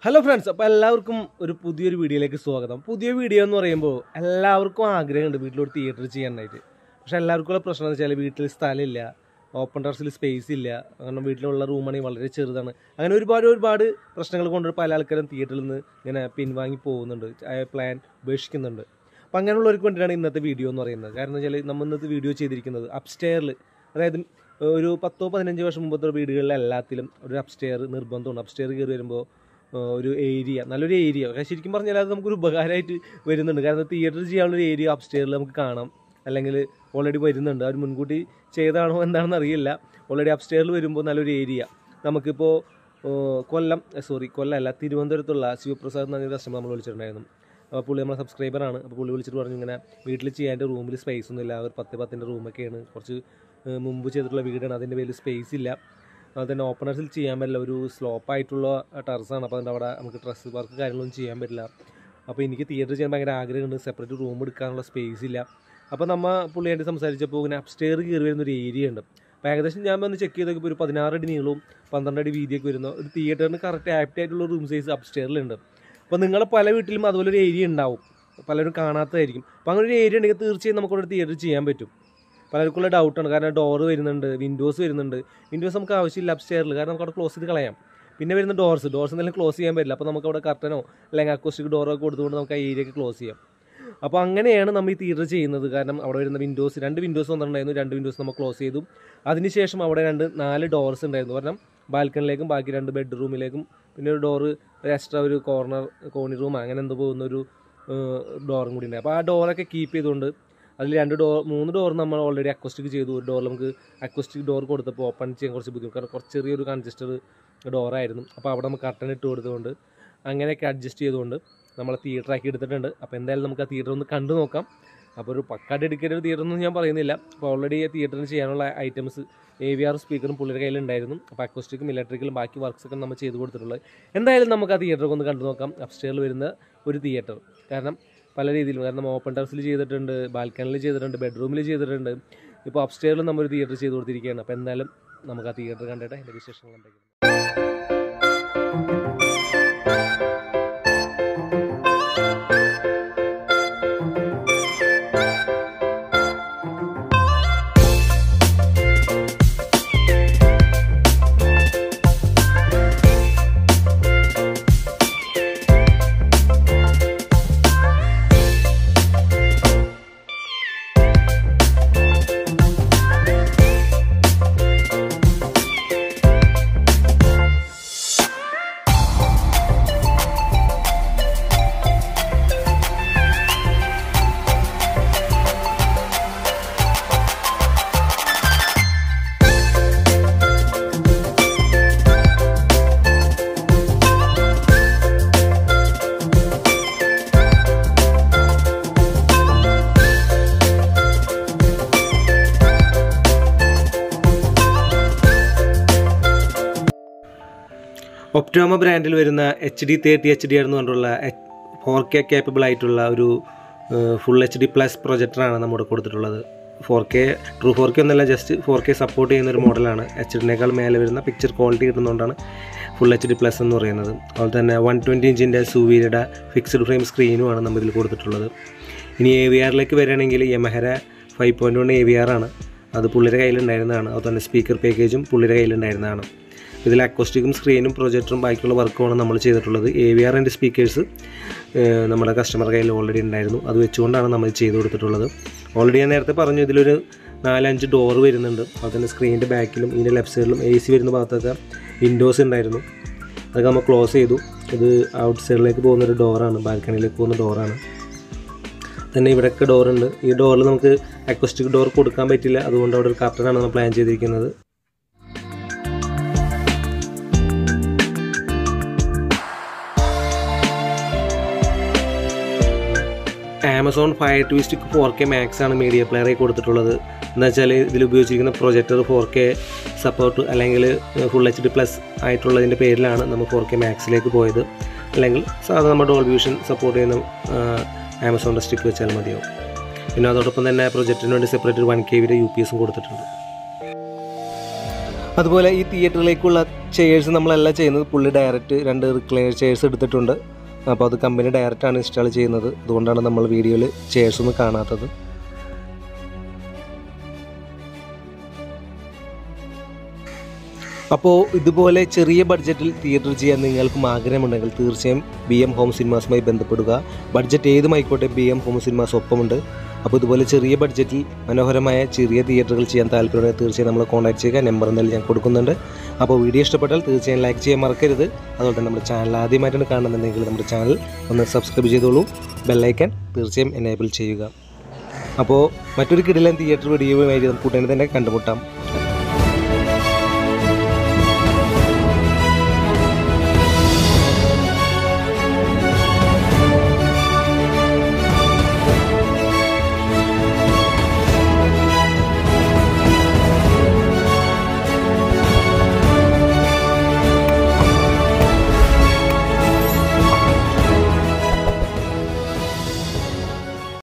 hello friends അപ്പോൾ എല്ലാവർക്കും ഒരു പുതിയൊരു വീഡിയോയിലേക്ക് സ്വാഗതം പുതിയ വീഡിയോ എന്ന് പറയുമ്പോൾ എല്ലാവർക്കും ആഗ്രഹമുണ്ട് വീട്ടിലൊരു തിയേറ്റർ ചെയ്യാനായിട്ട് പക്ഷേ എല്ലാവർക്കും ഉള്ള പ്രശ്നം എന്ന് വെച്ചാൽ വീട്ടിൽ സ്ഥലമില്ല ഓപ്പൺ ടെറസിൽ സ്പേസ് ഇല്ല കാരണം വീട്ടിലുള്ള റൂമാണെങ്കിൽ വളരെ ചെറുതാണ് അങ്ങനെ ഒരുപാട് ഒരുപാട് പ്രശ്നങ്ങൾ കൊണ്ട് പല ആൾക്കാരും തിയേറ്ററിൽ നിന്ന് ഇങ്ങനെ പിൻവാങ്ങി പോകുന്നുണ്ട് പ്ലാൻ ഉപേക്ഷിക്കുന്നുണ്ട് അപ്പോൾ അങ്ങനെയുള്ളവർക്ക് വേണ്ടിയിട്ടാണ് ഇന്നത്തെ വീഡിയോ എന്ന് പറയുന്നത് കാരണം എന്ന് വെച്ചാൽ നമ്മൾ ഇന്നത്തെ വീഡിയോ ചെയ്തിരിക്കുന്നത് അപ്സ്റ്റെയറിൽ അതായത് ഒരു പത്തോ പതിനഞ്ച് വർഷം മുമ്പത്തെ വീടുകളിലെ എല്ലാത്തിലും ഒരു അപ്സ്റ്റെയർ നിർബന്ധമുണ്ട് അപ്സ്റ്റെയർ കയറി വരുമ്പോൾ ഒരു ഏരിയ നല്ലൊരു ഏരിയ പക്ഷേ ശരിക്കും പറഞ്ഞാൽ അത് നമുക്കൊരു ഉപകാരമായിട്ട് വരുന്നുണ്ട് കാരണം തിയേറ്റർ ചെയ്യാനുള്ള ഒരു ഏരിയ അപ്സ്റ്റെയറിൽ നമുക്ക് കാണാം അല്ലെങ്കിൽ ഓൾറെഡി വരുന്നുണ്ട് അവർ മുൻകൂട്ടി ചെയ്താണോ എന്താണെന്ന് അറിയില്ല ഓൾറെഡി അപ്സ്റ്റെയറിൽ വരുമ്പോൾ നല്ലൊരു ഏരിയ നമുക്കിപ്പോൾ കൊല്ലം സോറി കൊല്ലമല്ല തിരുവനന്തപുരത്തുള്ള ശിവപ്രസാദ് എന്ന കസ്റ്റമർ നമ്മൾ വിളിച്ചിട്ടുണ്ടായിരുന്നു അപ്പോൾ പുള്ളി നമ്മളെ സബ്സ്ക്രൈബറാണ് അപ്പോൾ പുള്ളി വിളിച്ചിട്ട് പറഞ്ഞു ഇങ്ങനെ വീട്ടിൽ ചെയ്യാൻ റൂമിൽ സ്പേസ് ഒന്നുമില്ല ഒരു പത്ത് പത്തിൻ്റെ റൂമൊക്കെയാണ് കുറച്ച് ഏഹ് മുമ്പ് ചെയ്തിട്ടുള്ള വീടാണ് അതിൻ്റെ പേരിൽ സ്പേസ് ഇല്ല അതുപോലെ തന്നെ ഓപ്പണേഴ്സിൽ ചെയ്യാൻ പറ്റില്ല ഒരു സ്ലോപ്പ് ആയിട്ടുള്ള ടെറസാണ് അപ്പോൾ അതിൻ്റെ അവിടെ നമുക്ക് ഡ്രസ്സ് വർക്ക് കാര്യങ്ങളൊന്നും ചെയ്യാൻ പറ്റില്ല അപ്പോൾ എനിക്ക് തിയേറ്റർ ചെയ്യാൻ ഭയങ്കര ആഗ്രഹമുണ്ട് സെപ്പറേറ്റ് റൂം എടുക്കാനുള്ള സ്പേസ് ഇല്ല അപ്പോൾ നമ്മൾ പുള്ളിയായിട്ട് സംസാരിച്ചപ്പോൾ ഇങ്ങനെ അപ്സ്റ്റെയർ കയറി വരുന്ന ഒരു ഏരിയ ഉണ്ട് അപ്പോൾ ഏകദേശം ഞാൻ വന്ന് ചെക്ക് ചെയ്തൊക്കെ ഒരു പതിനാറ് അടി നീളവും പന്ത്രണ്ട് അടി വീതിയൊക്കെ വരുന്ന ഒരു തിയേറ്ററിന് കറക്റ്റ് ആപ്റ്റ് ആയിട്ടുള്ള റൂം സൈസ് അപ്സ്റ്റെയറിലുണ്ട് അപ്പോൾ നിങ്ങളെ പല വീട്ടിലും അതുപോലെ ഒരു ഏരിയ ഉണ്ടാവും പലരും കാണാത്തതായിരിക്കും അപ്പോൾ അങ്ങനെ ഒരു ഏരിയ ഉണ്ടെങ്കിൽ തീർച്ചയായും നമുക്കൊരു തിയേറ്റർ ചെയ്യാൻ പറ്റും പലർക്കുള്ള ഡൗട്ടാണ് കാരണം ഡോറ് വരുന്നുണ്ട് വിൻഡോസ് വരുന്നുണ്ട് വിൻഡോസ് നമുക്ക് ആവശ്യമില്ല അപ്സ്റ്റെയറിൽ കാരണം നമുക്ക് അവിടെ ക്ലോസ് ചെയ്ത് കളയാം പിന്നെ വരുന്ന ഡോർസ് ഡോർസ് എന്തെങ്കിലും ക്ലോസ് ചെയ്യാൻ പറ്റില്ല അപ്പോൾ നമുക്ക് അവിടെ കർട്ടനോ അല്ലെങ്കിൽ അക്കോസ്റ്റിക് ഡോറോ ഒക്കെ കൊടുത്തുകൊണ്ട് നമുക്ക് ആ ഏരിയയൊക്കെ ക്ലോസ് ചെയ്യാം അപ്പോൾ അങ്ങനെയാണ് നമ്മൾ ഈ തിയേറ്റർ ചെയ്യുന്നത് കാരണം അവിടെ വരുന്ന വിൻഡോസ് രണ്ട് വിൻഡോസ് വന്നിട്ടുണ്ടായിരുന്നു രണ്ട് വിൻഡോസ് നമ്മൾ ക്ലോസ് ചെയ്തു അതിനുശേഷം അവിടെ രണ്ട് നാല് ഡോർസ് ഉണ്ടായിരുന്നു കാരണം ബാൽക്കണിലേക്കും ബാക്കി രണ്ട് ബെഡ്റൂമിലേക്കും പിന്നെ ഒരു ഡോറ് ഒരു എക്സ്ട്രാ ഒരു കോർണർ കോണി റൂം അങ്ങനെ എന്തോ പോകുന്ന ഒരു ഡോറും കൂടി ഉണ്ട് അപ്പോൾ ആ ഡോറൊക്കെ കീപ്പ് ചെയ്തുകൊണ്ട് അതിൽ രണ്ട് ഡോർ മൂന്ന് ഡോർ നമ്മൾ ഓൾറെഡി അക്വസ്റ്റിക് ചെയ്തു ഒരു ഡോർ നമുക്ക് അക്വസ്റ്റിക് ഡോർ കൊടുത്തപ്പോൾ ഓപ്പൺ ചെയ്യാൻ കുറച്ച് ബുദ്ധിമുട്ട് കാരണം കുറച്ച് ചെറിയൊരു കൺജസ്റ്റർ ഡോറായിരുന്നു അപ്പോൾ അവിടെ നമുക്ക് കർട്ടൻ ഇട്ട് കൊടുത്തുകൊണ്ട് അങ്ങനെയൊക്കെ അഡ്ജസ്റ്റ് ചെയ്തുകൊണ്ട് നമ്മളെ തിയേറ്റർ ആക്കി എടുത്തിട്ടുണ്ട് അപ്പോൾ എന്തായാലും നമുക്ക് ആ തിയേറ്റർ ഒന്ന് കണ്ടു നോക്കാം അപ്പോൾ ഒരു പക്കാ ഡെഡിക്കേറ്റഡ് തിയേറ്റർ ഒന്നും ഞാൻ പറയുന്നില്ല അപ്പോൾ ഓൾറെഡി ആ തിയേറ്ററിന് ചെയ്യാനുള്ള ഐറ്റംസ് എ വി ആർ സ്പീക്കറും പുള്ളിയുടെ കയ്യിലുണ്ടായിരുന്നു അപ്പോൾ അക്വസ്റ്റിക്കും ഇലക്ട്രിക്കലും ബാക്കി വർക്ക്സ് ഒക്കെ നമ്മൾ ചെയ്ത് കൊടുത്തിട്ടുള്ളത് എന്തായാലും നമുക്ക് ആ തിയേറ്ററൊക്കെ ഒന്ന് കണ്ടു നോക്കാം അപ്സ്റ്റേറിൽ വരുന്ന ഒരു തിയേറ്റർ കാരണം പല രീതിയിലും കാരണം ഓപ്പൺ ടെറസിൽ ചെയ്തിട്ടുണ്ട് ബാൽക്കണിയിൽ ചെയ്തിട്ടുണ്ട് ബെഡ്റൂമിൽ ചെയ്തിട്ടുണ്ട് ഇപ്പോൾ അപ്സ്റ്റേറിൽ നമ്മൾ ഒരു തിയേറ്റർ ചെയ്ത് കൊടുത്തിരിക്കുകയാണ് അപ്പോൾ എന്തായാലും നമുക്ക് ആ തിയേറ്റർ കണ്ടിട്ട് അതിൻ്റെ വിശേഷങ്ങൾ എന്തൊക്കെയാണ് ഒപ്റ്റോമ ബ്രാൻഡിൽ വരുന്ന H D thirty H D എന്ന് പറഞ്ഞിട്ടുള്ള ഫോർ കെ കേപ്പബിൾ ആയിട്ടുള്ള ഒരു ഫുൾ എച്ച് ഡി പ്ലസ് പ്രൊജക്ടറാണ് നമ്മുടെ കൊടുത്തിട്ടുള്ളത് four K true four K ഒന്നല്ല ജസ്റ്റ് ഫോർ കെ സപ്പോർട്ട് ചെയ്യുന്ന ഒരു മോഡലാണ് എച്ച് ഡിനേക്കാൾ മേലെ വരുന്ന പിക്ചർ ക്വാളിറ്റി കിട്ടുന്നതുകൊണ്ടാണ് ഫുൾ എച്ച് ഡി പ്ലസ് എന്ന് പറയുന്നത് അതുപോലെ തന്നെ വൺ ട്വൻറ്റി ഇഞ്ചിൻ്റെ സൂവിയുടെ ഫിക്സ്ഡ് ഫ്രെയിം സ്ക്രീനുമാണ് നമ്മൾ ഇതിൽ കൊടുത്തിട്ടുള്ളത് ഇനി എ വി ആറിലേക്ക് വരികയാണെങ്കിൽ യമഹര five point one A V R ആണ് അത് പുള്ളിയുടെ കയ്യിലുണ്ടായിരുന്നതാണ് അതുപോലെ തന്നെ സ്പീക്കർ പാക്കേജും പുള്ളിയുടെ കയ്യിലുണ്ടായിരുന്നതാണ് ഇതിൽ അക്കോസ്റ്റിക്കും സ്ക്രീനും പ്രൊജക്ടറും ബാക്കിയുള്ള വർക്കുമാണ് നമ്മൾ ചെയ്തിട്ടുള്ളത് എ വി ആർ എൻ്റെ സ്പീക്കേഴ്സ് നമ്മുടെ കസ്റ്റമർ കയ്യിൽ ഓൾറെഡി ഉണ്ടായിരുന്നു അത് വെച്ചുകൊണ്ടാണ് നമ്മൾ ചെയ്ത് കൊടുത്തിട്ടുള്ളത് ഓൾറെഡി ഞാൻ നേരത്തെ പറഞ്ഞു ഇതിലൊരു നാലഞ്ച് ഡോർ വരുന്നുണ്ട് അതുപോലെ തന്നെ സ്ക്രീനിൻ്റെ ബാക്കിലും ഇതിൻ്റെ ലെഫ്റ്റ് സൈഡിലും എ സി വരുന്ന ഭാഗത്തൊക്കെ വിൻഡോസ് ഉണ്ടായിരുന്നു അതൊക്കെ നമ്മൾ ക്ലോസ് ചെയ്തു ഇത് ഔട്ട് സൈഡിലേക്ക് പോകുന്ന ഒരു ഡോറാണ് ബാൽക്കണിയിലേക്ക് പോകുന്ന ഡോറാണ് തന്നെ ഇവിടെയൊക്കെ ഡോറുണ്ട് ഈ ഡോറിൽ നമുക്ക് അക്വസ്റ്റിക് ഡോർ കൊടുക്കാൻ പറ്റില്ല അതുകൊണ്ട് അവിടെ ഒരു കർട്ടനാണ് നമ്മൾ പ്ലാൻ ചെയ്തിരിക്കുന്നത് ആമസോൺ ഫയർ ട്വിസ്റ്റിക് ഫോർ കെ മാക്സ് ആണ് മീഡിയ പ്ലെയറായി കൊടുത്തിട്ടുള്ളത് എന്ന് വെച്ചാൽ ഇതിൽ ഉപയോഗിച്ചിരിക്കുന്ന പ്രൊജക്ടർ ഫോർ കെ സപ്പോർട്ട് അല്ലെങ്കിൽ ഫുൾ എച്ച് ഡി പ്ലസ് ആയിട്ടുള്ളതിൻ്റെ പേരിലാണ് നമ്മൾ ഫോർ കെ മാക്സിലേക്ക് പോയത് അല്ലെങ്കിൽ സാധാരണ നമ്മുടെ ഡോൾ വ്യൂഷൻ സപ്പോർട്ട് ചെയ്യുന്ന ആമസോണിൻ്റെ സ്റ്റിക്ക് വെച്ചാൽ മതിയാവും പിന്നെ അതോടൊപ്പം തന്നെ പ്രൊജക്റ്റിന് വേണ്ടി സെപ്പറേറ്റ് വൺ കെ വിയുടെ യു പി എസും കൊടുത്തിട്ടുണ്ട് അതുപോലെ ഈ തിയേറ്ററിലേക്കുള്ള ചെയേഴ്സ് നമ്മളെല്ലാം ചെയ്യുന്നത് പുള്ളി ഡയറക്റ്റ് രണ്ട് റിക്ലൈനർ ചെയേഴ്സ് എടുത്തിട്ടുണ്ട് അപ്പോൾ അത് കമ്പനി ഡയറക്റ്റാണ് ഇൻസ്റ്റാൾ ചെയ്യുന്നത് അതുകൊണ്ടാണ് നമ്മൾ വീഡിയോയിൽ ചെയേഴ്സ് ഒന്നും കാണാത്തത് അപ്പോൾ ഇതുപോലെ ചെറിയ ബഡ്ജറ്റിൽ തിയേറ്റർ ചെയ്യാൻ നിങ്ങൾക്കും ആഗ്രഹമുണ്ടെങ്കിൽ തീർച്ചയായും ബി എം ഹോം സിനിമാസുമായി ബന്ധപ്പെടുക ബഡ്ജറ്റ് ഏതുമായിക്കോട്ടെ ബി എം ഹോം സിനിമാസ് ഒപ്പമുണ്ട് അപ്പോൾ ഇതുപോലെ ചെറിയ ബഡ്ജറ്റിൽ മനോഹരമായ ചെറിയ തിയേറ്ററുകൾ ചെയ്യാൻ താല്പര്യമുണ്ടെങ്കിൽ തീർച്ചയായും നമ്മൾ കോൺടാക്ട് ചെയ്യുക നമ്പർ എന്തായാലും ഞാൻ കൊടുക്കുന്നുണ്ട് അപ്പോൾ വീഡിയോ ഇഷ്ടപ്പെട്ടാൽ തീർച്ചയായും ലൈക്ക് ചെയ്യാൻ മറക്കരുത് അതുപോലെ തന്നെ നമ്മുടെ ചാനൽ ആദ്യമായിട്ടാണ് കാണുന്നുണ്ടെങ്കിൽ നമ്മുടെ ചാനൽ ഒന്ന് സബ്സ്ക്രൈബ് ചെയ്തോളൂ ബെല്ലൈക്കൻ തീർച്ചയായും എനേബിൾ ചെയ്യുക അപ്പോൾ മറ്റൊരു കിടിലൻ തിയേറ്റർ വീഡിയോയുമായി നമുക്ക് ഉടനെ തന്നെ കണ്ടുമുട്ടാം